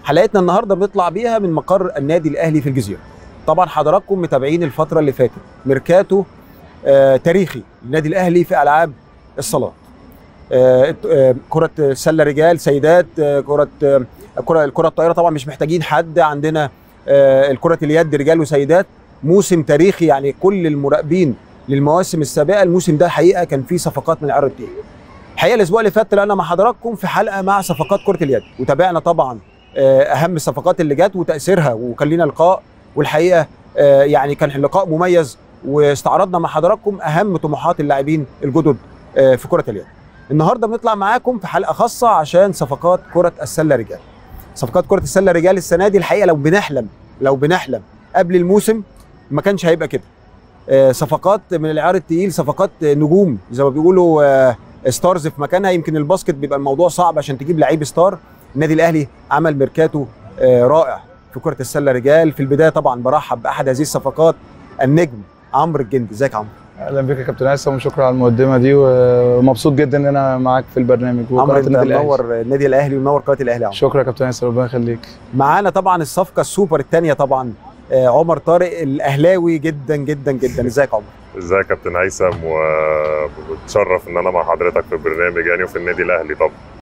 حلقتنا النهارده بنطلع بيها من مقر النادي الاهلي في الجزيره طبعا حضراتكم متابعين الفتره اللي فاتت ميركاتو آه تاريخي للنادي الاهلي في العاب الصالات آه آه كره سله رجال سيدات آه كره آه كره الكره الطائره طبعا مش محتاجين حد عندنا آه الكره اليد رجال وسيدات موسم تاريخي يعني كل المراقبين للمواسم السابقه الموسم ده حقيقه كان فيه صفقات من العرض التقيل الحقيقه الاسبوع اللي فات طلعنا مع حضراتكم في حلقه مع صفقات كره اليد وتابعنا طبعا اهم الصفقات اللي جت وتاثيرها وكان لنا لقاء والحقيقه يعني كان لقاء مميز واستعرضنا مع حضراتكم اهم طموحات اللاعبين الجدد في كره اليد. النهارده بنطلع معاكم في حلقه خاصه عشان صفقات كره السله رجال. صفقات كره السله رجال السنه دي الحقيقه لو بنحلم لو بنحلم قبل الموسم ما كانش هيبقى كده. صفقات من العيار التقيل صفقات نجوم زي ما بيقولوا ستارز في مكانها يمكن الباسكت بيبقى الموضوع صعب عشان تجيب لعيب ستار النادي الاهلي عمل ميركاتو رائع في كره السله رجال في البدايه طبعا برحب باحد هذه الصفقات النجم عمرو الجندي ازيك يا عمرو اهلا بك يا كابتن هيثم وشكرا على المقدمه دي ومبسوط جدا ان انا معاك في البرنامج عمرو انت منور النادي الاهلي ومنور قناه الاهلي عمرو شكرا يا كابتن هيثم ربنا يخليك معانا طبعا الصفقه السوبر الثانيه طبعا عمر طارق الاهلاوي جدا جدا جدا ازيك يا عمر ازيك يا كابتن هيثم وبتشرف ان انا مع حضرتك في البرنامج يعني وفي النادي الاهلي طبعا